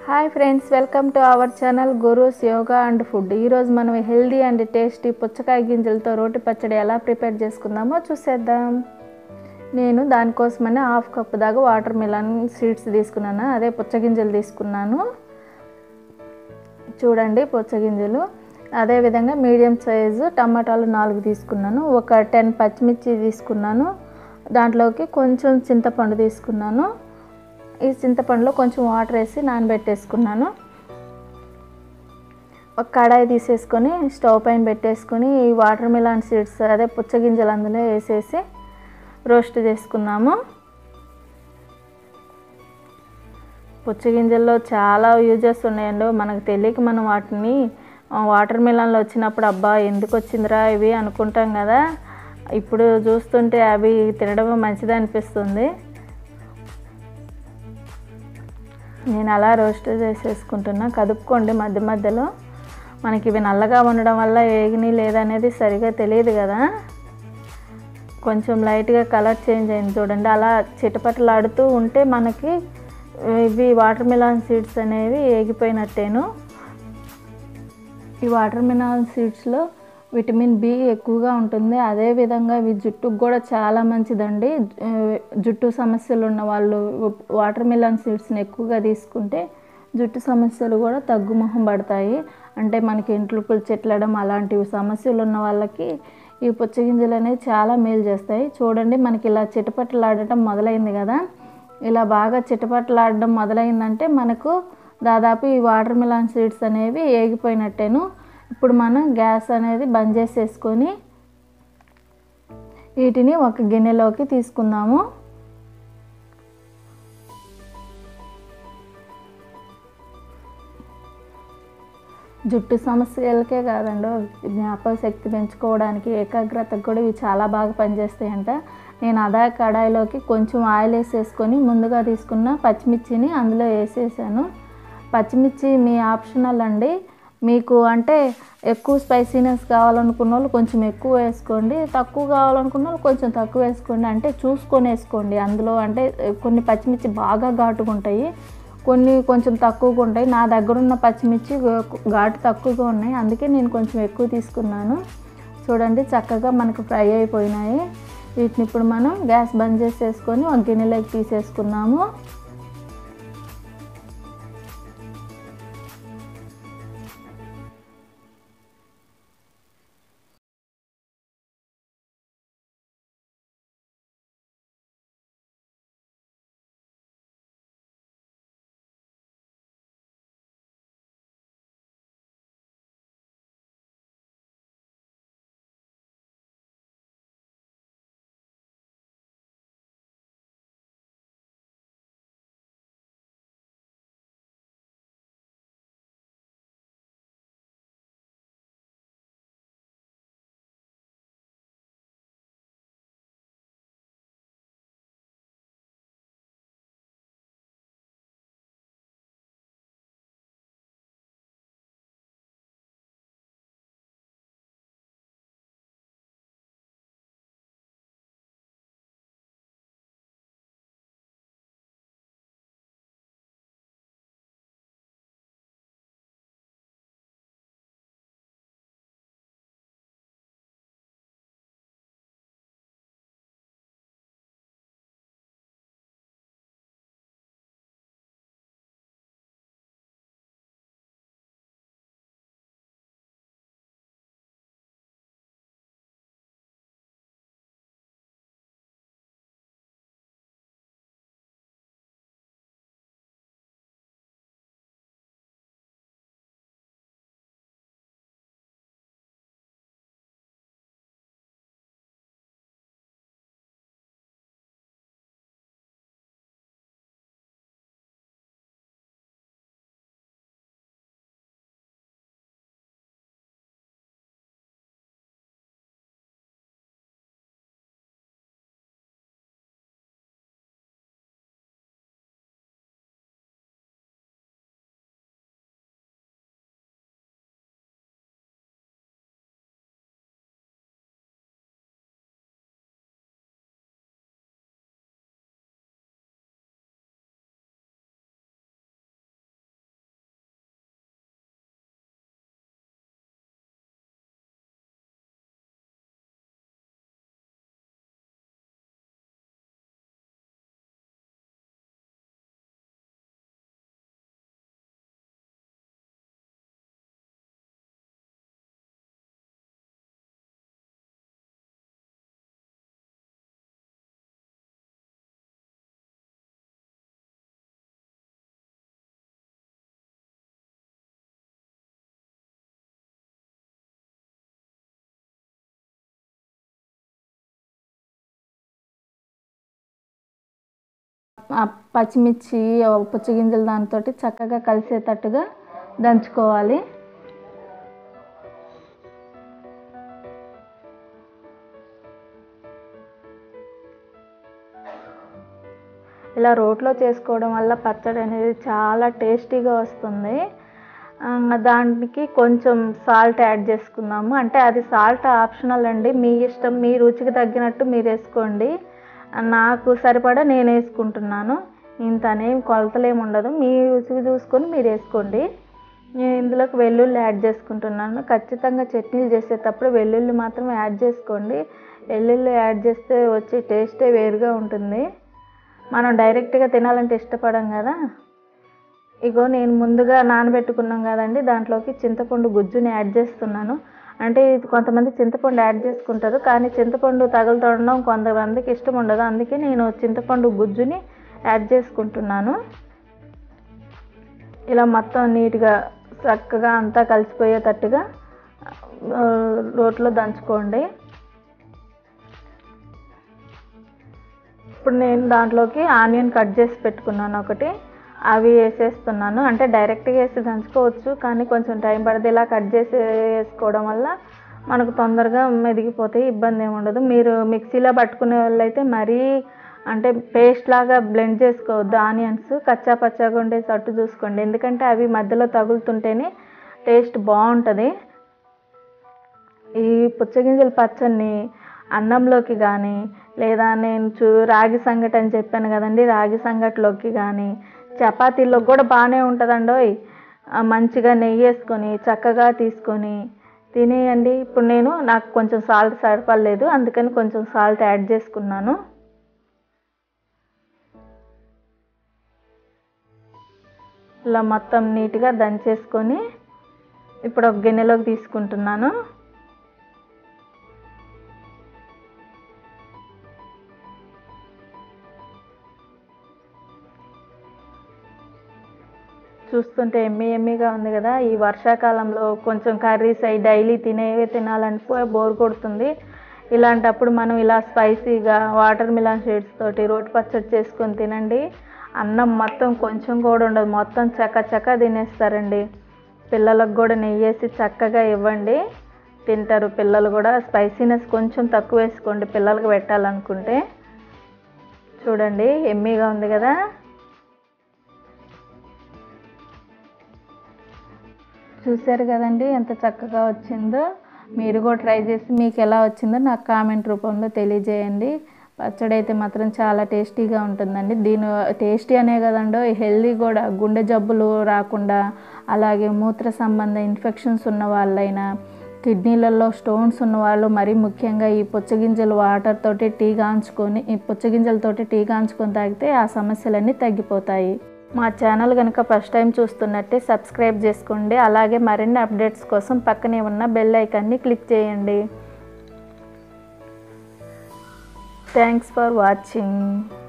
hi friends welcome to our channel Guru's yoga and food ఈరోజు మనం healthy and tasty పుచ్చకాయ గింజలతో రోటి పచ్చడి ఎలా ప్రిపేర్ చేసుకుందామో చూసేద్దాం నేను దానికోసమని హాఫ్ కప్ దాకా వాటర్ మిలన్ సీడ్స్ తీసుకున్నాను అదే పుచ్చగింజలు తీసుకున్నాను చూడండి పుచ్చగింజలు అదేవిధంగా మీడియం సైజు టమాటాలు నాలుగు తీసుకున్నాను ఒక టెన్ పచ్చిమిర్చి తీసుకున్నాను దాంట్లోకి కొంచెం చింతపండు తీసుకున్నాను ఈ చింతపండులో కొంచెం వాటర్ వేసి నానబెట్టేసుకున్నాను ఒక కడాయి తీసేసుకొని స్టవ్ పైన పెట్టేసుకొని ఈ వాటర్ మిలాన్ సీడ్స్ అదే పుచ్చగింజలు అందులో వేసేసి రోస్ట్ చేసుకున్నాము పుచ్చగింజల్లో చాలా యూజెస్ ఉన్నాయండి మనకు తెలియక మనం వాటిని వాటర్ మిలన్లో వచ్చినప్పుడు అబ్బా ఎందుకు వచ్చిందిరా ఇవి అనుకుంటాం కదా ఇప్పుడు చూస్తుంటే అవి తినడం మంచిది అనిపిస్తుంది నేను అలా రోస్ట్ చేసేసుకుంటున్నా కదుపుకోండి మధ్య మధ్యలో మనకి ఇవి నల్లగా ఉండడం వల్ల ఏగిని లేదనేది సరిగా తెలియదు కదా కొంచెం లైట్గా కలర్ చేంజ్ అయింది చూడండి అలా చిటపటలాడుతూ ఉంటే మనకి ఇవి వాటర్ మిలాన్ సీడ్స్ అనేవి ఏగిపోయినట్టేను ఈ వాటర్ మిలాన్ సీడ్స్లో విటమిన్ బి ఎక్కువగా ఉంటుంది అదేవిధంగా ఇవి జుట్టుకు కూడా చాలా మంచిదండి జుట్టు సమస్యలు ఉన్న వాళ్ళు వాటర్ మిలాన్ సీడ్స్ని ఎక్కువగా తీసుకుంటే జుట్టు సమస్యలు కూడా తగ్గుముఖం పడతాయి అంటే మనకి ఇంట్లోకి చెట్లడం అలాంటివి సమస్యలు ఉన్న వాళ్ళకి ఈ పుచ్చగింజలు అనేవి చాలా మేలు చేస్తాయి చూడండి మనకి ఇలా చిటపటలాడటం మొదలైంది కదా ఇలా బాగా చిటపటలాడడం మొదలైందంటే మనకు దాదాపు ఈ వాటర్ మిలాన్ సీడ్స్ అనేవి ఏగిపోయినట్టేను ఇప్పుడు మనం గ్యాస్ అనేది బంద్ చేసేసుకొని వీటిని ఒక గిన్నెలోకి తీసుకుందాము జుట్టు సమస్యలకే కాదండి జ్ఞాపక శక్తి పెంచుకోవడానికి ఏకాగ్రతకు కూడా ఇవి చాలా బాగా పనిచేస్తాయంట నేను అదా కడాయిలోకి కొంచెం ఆయిల్ వేసేసుకొని ముందుగా తీసుకున్న పచ్చిమిర్చిని అందులో వేసేసాను పచ్చిమిర్చి మీ ఆప్షనల్ అండి మీకు అంటే ఎక్కువ స్పైసీనెస్ కావాలనుకున్న వాళ్ళు కొంచెం ఎక్కువ వేసుకోండి తక్కువ కావాలనుకున్న వాళ్ళు కొంచెం తక్కువ వేసుకోండి అంటే చూసుకొని వేసుకోండి అందులో అంటే కొన్ని పచ్చిమిర్చి బాగా ఘాటుగా ఉంటాయి కొన్ని కొంచెం తక్కువగా ఉంటాయి నా దగ్గర ఉన్న పచ్చిమిర్చి ఘాటు తక్కువగా ఉన్నాయి అందుకే నేను కొంచెం ఎక్కువ తీసుకున్నాను చూడండి చక్కగా మనకు ఫ్రై అయిపోయినాయి వీటిని ఇప్పుడు మనం గ్యాస్ బంద్ చేసేసుకొని ఒక గిన్నెలోకి తీసేసుకున్నాము ఆ పచ్చిమిర్చి ఆ పుచ్చగింజలు దాంతో చక్కగా కలిసేటట్టుగా దంచుకోవాలి ఇలా రోట్లో చేసుకోవడం వల్ల పచ్చడి అనేది చాలా టేస్టీగా వస్తుంది ఆ, దానికి కొంచెం సాల్ట్ యాడ్ చేసుకుందాము అంటే అది సాల్ట్ ఆప్షనల్ అండి మీ ఇష్టం మీ రుచికి తగ్గినట్టు మీరు వేసుకోండి ఆ, నాకు సరిపడా నేను వేసుకుంటున్నాను ఇంత అనేం కొలతలేం ఉండదు మీ రుచికి చూసుకొని మీరు వేసుకోండి నేను ఇందులోకి వెల్లుల్లి యాడ్ చేసుకుంటున్నాను ఖచ్చితంగా చట్నీలు చేసేటప్పుడు వెల్లుల్లి మాత్రం యాడ్ చేసుకోండి వెల్లుల్లి యాడ్ చేస్తే వచ్చే టేస్టే వేరుగా ఉంటుంది మనం డైరెక్ట్గా తినాలంటే ఇష్టపడం కదా ఇగో నేను ముందుగా నానబెట్టుకున్నాం కదండి దాంట్లోకి చింతపండు గుజ్జుని యాడ్ చేస్తున్నాను అంటే ఇది కొంతమంది చింతపండు యాడ్ చేసుకుంటారు కానీ చింతపండు తగులుతుండడం కొంతమందికి ఇష్టం ఉండదు అందుకే నేను చింతపండు గుజ్జుని యాడ్ చేసుకుంటున్నాను ఇలా మొత్తం నీట్గా చక్కగా అంతా కలిసిపోయేటట్టుగా ఆ, రోట్లో దంచుకోండి ఇప్పుడు నేను దాంట్లోకి ఆనియన్ కట్ చేసి పెట్టుకున్నాను ఒకటి అవి వేసేస్తున్నాను అంటే డైరెక్ట్గా వేసి దంచుకోవచ్చు కానీ కొంచెం టైం పడుతుంది ఇలా కట్ చేసి వేసుకోవడం వల్ల మనకు తొందరగా మెదిగిపోతాయి ఇబ్బంది ఏమి ఉండదు మీరు మిక్సీలో పట్టుకునే వాళ్ళైతే మరీ అంటే పేస్ట్ లాగా బ్లెండ్ చేసుకోవద్దు ఆనియన్స్ కచ్చా పచ్చాగా ఉండేటట్టు చూసుకోండి ఎందుకంటే అవి మధ్యలో తగులుతుంటేనే టేస్ట్ బాగుంటుంది ఈ పుచ్చగింజల పచ్చడిని అన్నంలోకి కానీ లేదా నేను చూ రాగి సంగటి అని చెప్పాను కదండి రాగి సంగటిలోకి కానీ చపాతీల్లో కూడా బాగానే ఉంటుందండోయ్ ఆ, మంచిగా నెయ్యి వేసుకొని చక్కగా తీసుకొని తినేయండి ఇప్పుడు నేను నాకు కొంచెం సాల్ట్ సరిపడలేదు అందుకని కొంచెం సాల్ట్ యాడ్ చేసుకున్నాను ఇలా మొత్తం నీట్గా దంచేసుకొని ఇప్పుడు ఒక గిన్నెలోకి తీసుకుంటున్నాను చూస్తుంటే ఎమ్మి ఎమ్మిగా ఉంది కదా ఈ వర్షాకాలంలో కొంచెం కర్రీస్ అవి డైలీ తినేవే తినాలంటే బోర్ కొడుతుంది ఇలాంటప్పుడు మనం ఇలా స్పైసీగా వాటర్ మిలాన్ షేడ్స్ తోటి రోటి పచ్చడి చేసుకొని తినండి అన్నం మొత్తం కొంచెం కూడా ఉండదు మొత్తం చక్క చక్క తినేస్తారండి పిల్లలకు కూడా నెయ్యి వేసి చక్కగా ఇవ్వండి తింటారు పిల్లలు కూడా స్పైసీనెస్ కొంచెం తక్కువ వేసుకోండి పిల్లలకు పెట్టాలనుకుంటే చూడండి ఎమ్మీగా ఉంది కదా చూశారు కదండి ఎంత చక్కగా వచ్చిందో మీరు కూడా ట్రై చేసి మీకు ఎలా వచ్చిందో నాకు కామెంట్ రూపంలో తెలియజేయండి పచ్చడి అయితే మాత్రం చాలా టేస్టీగా ఉంటుందండి దీని టేస్టీ అనే కదండో హెల్దీ కూడా గుండె జబ్బులు రాకుండా అలాగే మూత్ర సంబంధ ఇన్ఫెక్షన్స్ ఉన్న వాళ్ళైనా కిడ్నీలలో స్టోన్స్ ఉన్న వాళ్ళు మరీ ముఖ్యంగా ఈ పుచ్చగింజలు వాటర్ తోటి టీ కాంచుకొని ఈ పుచ్చగింజలతోటి టీ కాంచుకొని తాగితే ఆ సమస్యలన్నీ తగ్గిపోతాయి మా ఛానల్ కనుక ఫస్ట్ టైం చూస్తున్నట్టే సబ్స్క్రైబ్ చేసుకోండి అలాగే మరిన్ని అప్డేట్స్ కోసం పక్కనే ఉన్న బెల్ ఐకాన్ని క్లిక్ చేయండి థ్యాంక్స్ ఫర్ వాచింగ్